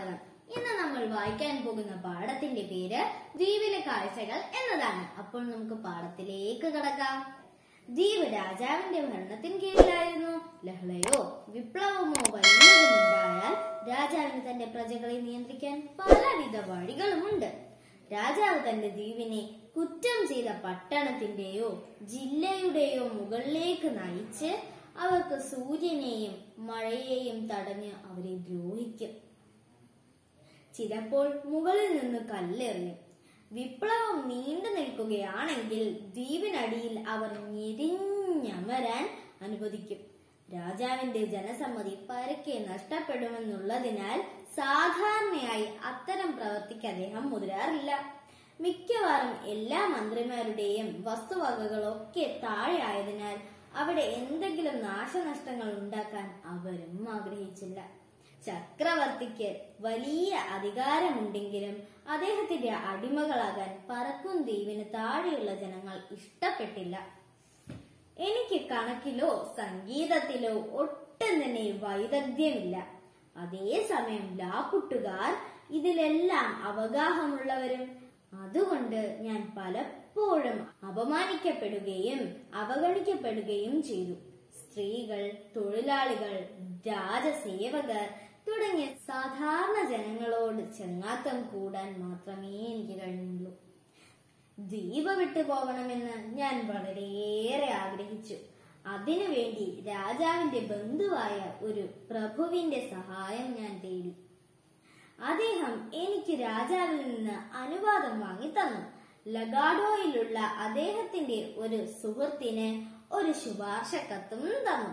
സ്വാഗതം ഇന്ന് നമ്മൾ വായിക്കാൻ പോകുന്ന പാഠത്തിന്റെ പേര് ദ്വീപിലെ കാഴ്ചകൾ എന്നതാണ് അപ്പോൾ നമുക്ക് പാഠത്തിലേക്ക് കടക്കാം ദ്വീപ് രാജാവിന്റെ ഭരണത്തിന് കീഴിലായിരുന്നു ലഹളയോ വിപ്ലവമോ വല്ലതുമുണ്ടായാൽ രാജാവിന് തന്റെ പ്രജകളെ നിയന്ത്രിക്കാൻ പലവിധ വഴികളുമുണ്ട് രാജാവ് തന്റെ ദ്വീപിനെ കുറ്റം ചെയ്ത പട്ടണത്തിന്റെയോ ജില്ലയുടെയോ മുകളിലേക്ക് നയിച്ച് അവർക്ക് സൂര്യനെയും മഴയെയും തടഞ്ഞ് അവരെ ദ്രോഹിക്കും ചിലപ്പോൾ മുകളിൽ നിന്ന് കല്ലെറിയും വിപ്ലവം നീണ്ടു നിൽക്കുകയാണെങ്കിൽ ദ്വീപിനടിയിൽ അവർ ഞെരിഞ്ഞമരാൻ അനുവദിക്കും രാജാവിന്റെ ജനസമ്മതി പരക്കെ നഷ്ടപ്പെടുമെന്നുള്ളതിനാൽ സാധാരണയായി അത്തരം പ്രവർത്തിക്ക് അദ്ദേഹം മുതിരാറില്ല മിക്കവാറും എല്ലാ മന്ത്രിമാരുടെയും വസ്തുവകകളൊക്കെ താഴെ ആയതിനാൽ അവിടെ എന്തെങ്കിലും നാശനഷ്ടങ്ങൾ ഉണ്ടാക്കാൻ അവരും ആഗ്രഹിച്ചില്ല ചക്രവർത്തിക്ക് വലിയ അധികാരമുണ്ടെങ്കിലും അദ്ദേഹത്തിന്റെ അടിമകളാകാൻ പറക്കും ദ്വീപിന് താഴെയുള്ള ജനങ്ങൾ ഇഷ്ടപ്പെട്ടില്ല എനിക്ക് കണക്കിലോ സംഗീതത്തിലോ ഒട്ടും തന്നെ വൈദഗ്ധ്യമില്ല അതേസമയം ലാക്കുട്ടുകാർ ഇതിലെല്ലാം അവഗാഹമുള്ളവരും അതുകൊണ്ട് ഞാൻ പലപ്പോഴും അപമാനിക്കപ്പെടുകയും അവഗണിക്കപ്പെടുകയും ചെയ്തു സ്ത്രീകൾ തൊഴിലാളികൾ രാജസേവകർ തുടങ്ങിയ സാധാരണ ജനങ്ങളോട് ചെങ്ങാത്തം കൂടാൻ മാത്രമേ എനിക്ക് കഴിഞ്ഞുള്ളൂ ദ്വീപ് വിട്ടു പോകണമെന്ന് ഞാൻ വളരെയേറെ ആഗ്രഹിച്ചു അതിനുവേണ്ടി രാജാവിന്റെ ബന്ധുവായ ഒരു പ്രഭുവിന്റെ സഹായം ഞാൻ തേടി അദ്ദേഹം എനിക്ക് രാജാവിൽ നിന്ന് അനുവാദം വാങ്ങി തന്നു ലഗാഡോയിലുള്ള അദ്ദേഹത്തിന്റെ ഒരു സുഹൃത്തിന് ഒരു ശുപാർശ കത്തും തന്നു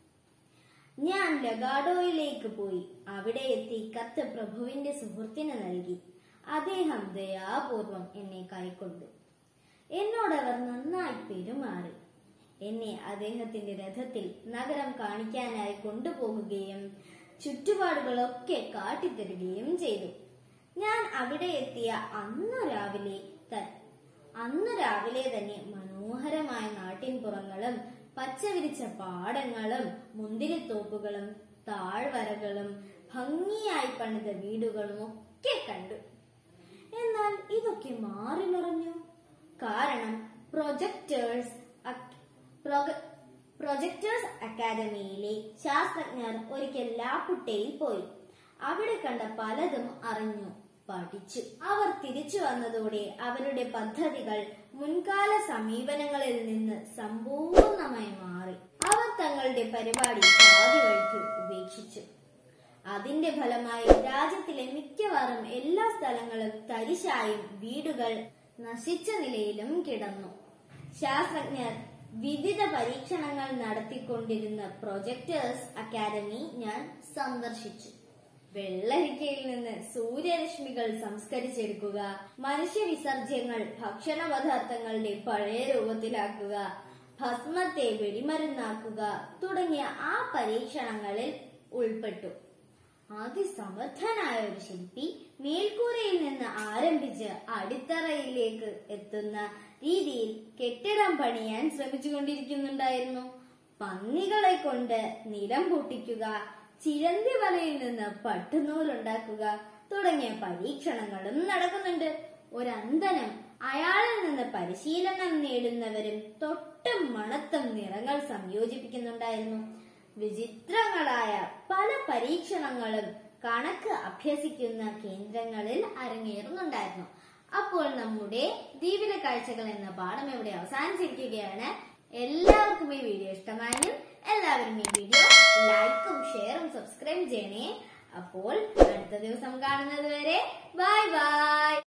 ഞാൻ ലഗാഡോയിലേക്ക് പോയി അവിടെ എത്തി കത്ത് പ്രഭുവിന്റെ സുഹൃത്തിന് നൽകി അദ്ദേഹം ദയാപൂർവം എന്നെ കൈക്കൊണ്ടു എന്നോടവർ നന്നായി പെരുമാറി എന്നെ അദ്ദേഹത്തിന്റെ രഥത്തിൽ നഗരം കാണിക്കാനായി കൊണ്ടുപോകുകയും ചുറ്റുപാടുകളൊക്കെ കാട്ടിത്തരുകയും ചെയ്തു ഞാൻ അവിടെ എത്തിയ അന്ന് രാവിലെ ത- അന്ന് രാവിലെ തന്നെ മനോഹരമായ നാട്ടിൻപുറങ്ങളും പച്ചവിരിച്ച പാടങ്ങളും മുന്തിരിത്തോപ്പുകളും താഴ്വരകളും ഭംഗിയായി പണിത വീടുകളും ഒക്കെ കണ്ടു എന്നാൽ ഇതൊക്കെ മാറി മറഞ്ഞു കാരണം പ്രൊജക്ടേഴ്സ് പ്രൊജക്ടേഴ്സ് അക്കാദമിയിലെ ശാസ്ത്രജ്ഞർ ഒരിക്കൽ ലാപ്പുട്ടയിൽ പോയി അവിടെ കണ്ട പലതും അറിഞ്ഞു പഠിച്ചു അവർ തിരിച്ചു വന്നതോടെ അവരുടെ പദ്ധതികൾ മുൻകാല സമീപനങ്ങളിൽ നിന്ന് സമ്പൂർണമായി മാറി അവർ തങ്ങളുടെ പരിപാടി പാതി വഴിക്ക് ഉപേക്ഷിച്ചു അതിന്റെ ഫലമായി രാജ്യത്തിലെ മിക്കവാറും എല്ലാ സ്ഥലങ്ങളും തരിശായും വീടുകൾ നശിച്ച നിലയിലും കിടന്നു ശാസ്ത്രജ്ഞർ വിവിധ പരീക്ഷണങ്ങൾ നടത്തിക്കൊണ്ടിരുന്ന പ്രൊജക്ടേഴ്സ് അക്കാദമി ഞാൻ സന്ദർശിച്ചു വെള്ളരിക്കയിൽ നിന്ന് സൂര്യരശ്മികൾ സംസ്കരിച്ചെടുക്കുക മനുഷ്യ വിസർജ്യങ്ങൾ ഭക്ഷണ പദാർത്ഥങ്ങളുടെ പഴയ രൂപത്തിലാക്കുക ഭസ്മത്തെ വെടിമരുന്നാക്കുക തുടങ്ങിയ ആ പരീക്ഷണങ്ങളിൽ ഉൾപ്പെട്ടു അതിസമർത്ഥനായ ഒരു ശില്പി മേൽക്കൂരയിൽ നിന്ന് ആരംഭിച്ച് അടിത്തറയിലേക്ക് എത്തുന്ന രീതിയിൽ കെട്ടിടം പണിയാൻ ശ്രമിച്ചുകൊണ്ടിരിക്കുന്നുണ്ടായിരുന്നു പന്നികളെ കൊണ്ട് നിലം പൊട്ടിക്കുക ചിരന്തി വലയിൽ നിന്ന് പട്ടുനൂലുണ്ടാക്കുക തുടങ്ങിയ പരീക്ഷണങ്ങളും നടക്കുന്നുണ്ട് ഒരന്തനം അയാളിൽ നിന്ന് പരിശീലനം നേടുന്നവരും തൊട്ടും മണത്തും നിറങ്ങൾ സംയോജിപ്പിക്കുന്നുണ്ടായിരുന്നു വിചിത്രങ്ങളായ പല പരീക്ഷണങ്ങളും കണക്ക് അഭ്യസിക്കുന്ന കേന്ദ്രങ്ങളിൽ അരങ്ങേറുന്നുണ്ടായിരുന്നു അപ്പോൾ നമ്മുടെ ദ്വീപിലെ കാഴ്ചകൾ എന്ന പാഠം ഇവിടെ അവസാനിച്ചിരിക്കുകയാണ് എല്ലാവർക്കും ഈ വീഡിയോ ഇഷ്ടമായെങ്കിൽ എല്ലാവരും ഈ വീഡിയോ ലൈക്കും ഷെയറും സബ്സ്ക്രൈബ് ചെയ്യണേ അപ്പോൾ അടുത്ത ദിവസം കാണുന്നത് വരെ ബൈ ബൈ